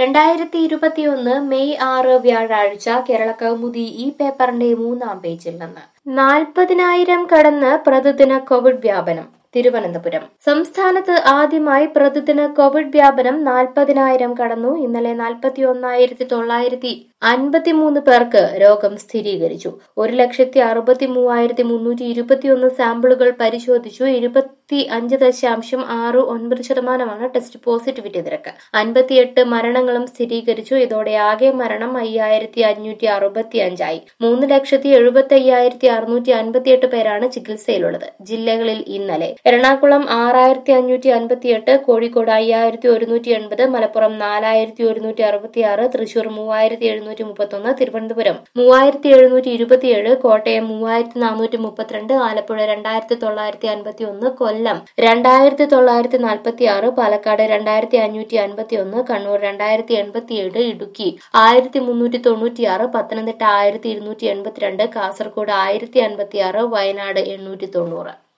രണ്ടായിരത്തി ഇരുപത്തിയൊന്ന് മെയ് ആറ് വ്യാഴാഴ്ച കേരള കൗമുദി ഈ പേപ്പറിന്റെ മൂന്നാം പേജിൽ നിന്ന് നാൽപ്പതിനായിരം കടന്ന് പ്രതിദിന കോവിഡ് വ്യാപനം തിരുവനന്തപുരം സംസ്ഥാനത്ത് ആദ്യമായി പ്രതിദിന കോവിഡ് വ്യാപനം നാൽപ്പതിനായിരം കടന്നു ഇന്നലെ നാൽപ്പത്തി ഒന്നായിരത്തി തൊള്ളായിരത്തി അൻപത്തിമൂന്ന് പേർക്ക് രോഗം സ്ഥിരീകരിച്ചു ഒരു ലക്ഷത്തി അറുപത്തി മൂവായിരത്തി മുന്നൂറ്റി ഇരുപത്തിയൊന്ന് സാമ്പിളുകൾ പരിശോധിച്ചു ഇരുപത്തി അഞ്ച് ദശാംശം ആറ് ഒൻപത് ശതമാനമാണ് ടെസ്റ്റ് പോസിറ്റിവിറ്റി നിരക്ക് അൻപത്തിയെട്ട് മരണങ്ങളും സ്ഥിരീകരിച്ചു ഇതോടെ ആകെ മരണം അയ്യായിരത്തി അഞ്ഞൂറ്റി അറുപത്തി അഞ്ചായി മൂന്ന് ലക്ഷത്തി എഴുപത്തി അയ്യായിരത്തി അറുന്നൂറ്റി അൻപത്തിയെട്ട് പേരാണ് ചികിത്സയിലുള്ളത് ജില്ലകളിൽ ഇന്നലെ എറണാകുളം ആറായിരത്തി അഞ്ഞൂറ്റി അൻപത്തിയെട്ട് കോഴിക്കോട് അയ്യായിരത്തി ഒരുന്നൂറ്റി എൺപത് മലപ്പുറം നാലായിരത്തി ഒരുന്നൂറ്റി അറുപത്തിയാറ് തൃശൂർ മൂവായിരത്തി എഴുന്നൂറ്റി മുപ്പത്തൊന്ന് തിരുവനന്തപുരം മൂവായിരത്തി എഴുന്നൂറ്റി ഇരുപത്തിയേഴ് കോട്ടയം മൂവായിരത്തി നാനൂറ്റി മുപ്പത്തിരണ്ട് ആലപ്പുഴ രണ്ടായിരത്തി തൊള്ളായിരത്തി അൻപത്തി ഒന്ന് കൊല്ലം രണ്ടായിരത്തി തൊള്ളായിരത്തി നാൽപ്പത്തി ആറ് പാലക്കാട് രണ്ടായിരത്തി അഞ്ഞൂറ്റി അൻപത്തി ഒന്ന് കണ്ണൂർ രണ്ടായിരത്തി എൺപത്തിയേഴ് ഇടുക്കി ആയിരത്തി മുന്നൂറ്റി തൊണ്ണൂറ്റിയാറ് പത്തനംതിട്ട ആയിരത്തി ഇരുന്നൂറ്റി എൺപത്തിരണ്ട് കാസർഗോഡ് ആയിരത്തി അൻപത്തിയാറ് വയനാട് എണ്ണൂറ്റി തൊണ്ണൂറ്